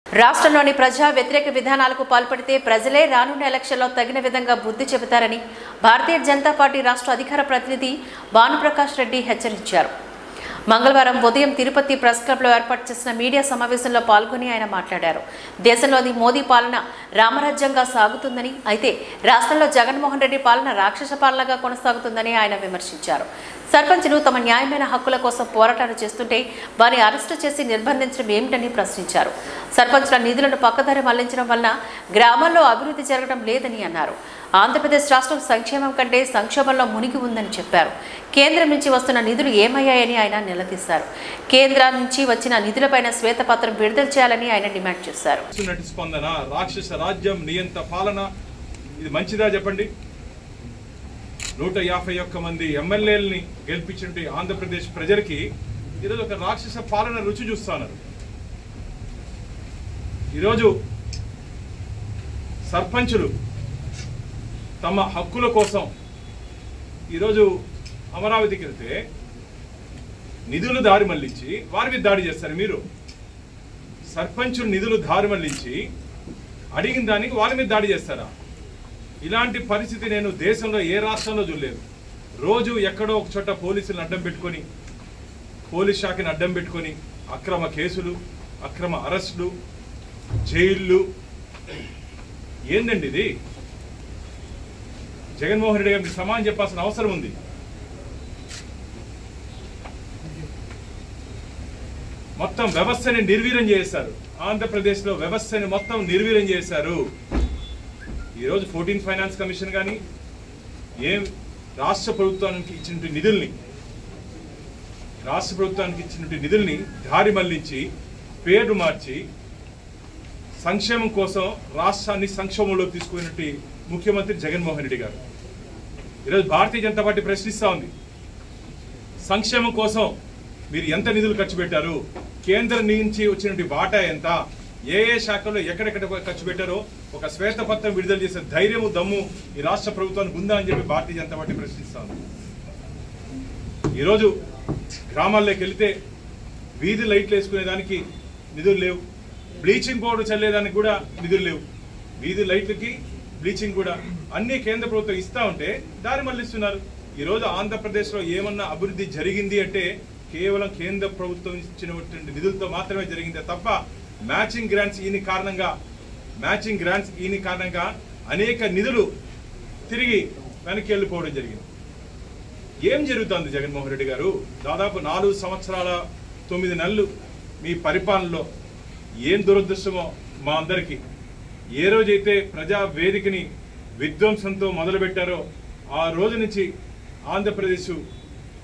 రాష్ట్రంలోని ప్రజా వ్యతిరేక విధానాలకు పాల్పడితే ప్రజలే రానున్న ఎలక్షన్లో తగిన విధంగా బుద్ధి చెబుతారని భారతీయ జనతా పార్టీ రాష్ట్ర అధికార ప్రతినిధి భానుప్రకాష్ రెడ్డి హెచ్చరించారు మంగళవారం ఉదయం తిరుపతి ప్రెస్ క్లబ్లో ఏర్పాటు చేసిన మీడియా సమావేశంలో పాల్గొని ఆయన మాట్లాడారు దేశంలోని మోదీ పాలన రామరాజ్యంగా సాగుతుందని అయితే రాష్ట్రంలో జగన్మోహన్ రెడ్డి పాలన రాక్షస పాలనగా కొనసాగుతుందని ఆయన విమర్శించారు సర్పంచులు తమ న్యాయమైన హక్కుల కోసం పోరాటాలు చేస్తుంటే వారిని అరెస్టు చేసి నిర్బంధించడం ఏమిటని ప్రశ్నించారు సర్పంచుల నిధులను పక్కదారి మళ్లించడం వలన గ్రామాల్లో అభివృద్ధి జరగడం లేదని అన్నారు ఆంధ్రప్రదేశ్ రాష్ట్రం సంక్షేమం కంటే సంక్షోభంలో మునిగి ఉందని చెప్పారు కేంద్రం నుంచి వస్తున్న నిధులు ఏమయ్యాయని ఆయన నిలదీశారు కేంద్రం నుంచి వచ్చిన నిధులపైన శ్వేతపత్రం విడుదల చేయాలని ఆయన డిమాండ్ చేశారు నటి స్పందన రాక్షస రాజ్యం నియంత పాలన ఇది మంచిదా చెప్పండి నూట యాభై ఒక్క మంది ఎమ్మెల్యేలని గెలిపించిన ఆంధ్రప్రదేశ్ ప్రజలకి ఈరోజు ఒక రాక్షస పాలన రుచి చూస్తున్నారు ఈరోజు సర్పంచులు తమ హక్కుల కోసం ఈరోజు అమరావతికి వెళ్తే నిధులు దారి మళ్లించి వారి మీద దాడి చేస్తారు మీరు సర్పంచులు నిధులు దారి మళ్లించి అడిగిన దానికి వాళ్ళ మీద దాడి చేస్తారా ఇలాంటి పరిస్థితి నేను దేశంలో ఏ రాష్ట్రంలో చూడలేదు రోజు ఎక్కడో ఒక చోట పోలీసులను అడ్డం పెట్టుకొని పోలీస్ శాఖని అడ్డం పెట్టుకొని అక్రమ కేసులు అక్రమ అరెస్టులు జైళ్ళు ఏందండి ఇది జగన్మోహన్ రెడ్డి గారికి సమానం చెప్పాల్సిన అవసరం ఉంది మొత్తం వ్యవస్థని నిర్వీర్యం చేశారు ఆంధ్రప్రదేశ్లో వ్యవస్థని మొత్తం నిర్వీర్యం చేశారు ఈరోజు ఫోర్టీన్ ఫైనాన్స్ కమిషన్ కానీ ఏం రాష్ట్ర ప్రభుత్వానికి ఇచ్చిన నిధుల్ని రాష్ట్ర ప్రభుత్వానికి ఇచ్చిన నిధుల్ని దారి మళ్లించి పేరు మార్చి సంక్షేమం కోసం రాష్ట్రాన్ని సంక్షోభంలోకి తీసుకున్నట్టు ముఖ్యమంత్రి జగన్మోహన్ రెడ్డి గారు ఈరోజు భారతీయ జనతా పార్టీ ప్రశ్నిస్తా ఉంది సంక్షేమం కోసం మీరు ఎంత నిధులు ఖర్చు పెట్టారు కేంద్రం నుంచి వచ్చినటువంటి వాటా ఎంత ఏ ఏ శాఖల్లో ఎక్కడెక్కడ ఖర్చు పెట్టారో ఒక శ్వేతపత్రం విడుదల చేసే ధైర్యము దమ్ము ఈ రాష్ట్ర ప్రభుత్వానికి ఉందా అని చెప్పి భారతీయ జనతా పార్టీ ప్రశ్నిస్తా ఉంది ఈరోజు గ్రామాల్లోకి వెళితే వీధి లైట్లు వేసుకునే దానికి నిధులు లేవు బ్లీచింగ్ పౌడర్ చల్లేదానికి కూడా నిధులు లేవు వీధి లైట్లకి బ్లీచింగ్ కూడా అన్ని కేంద్ర ప్రభుత్వం ఇస్తా ఉంటే దారి మళ్లిస్తున్నారు ఈరోజు ఆంధ్రప్రదేశ్లో ఏమన్నా అభివృద్ధి జరిగింది అంటే కేవలం కేంద్ర ప్రభుత్వం ఇచ్చినటువంటి నిధులతో మాత్రమే జరిగిందే తప్ప మ్యాచింగ్ గ్రాంట్స్ ఈని కారణంగా మ్యాచింగ్ గ్రాంట్స్ ఈని కారణంగా అనేక నిధులు తిరిగి వెనక్కి వెళ్ళిపోవడం జరిగింది ఏం జరుగుతుంది జగన్మోహన్ రెడ్డి గారు దాదాపు నాలుగు సంవత్సరాల తొమ్మిది నెలలు మీ పరిపాలనలో ఏం దురదృష్టమో మా అందరికీ ఏ రోజైతే ప్రజా వేదికని విధ్వంసంతో మొదలుపెట్టారో ఆ రోజు నుంచి ఆంధ్రప్రదేశ్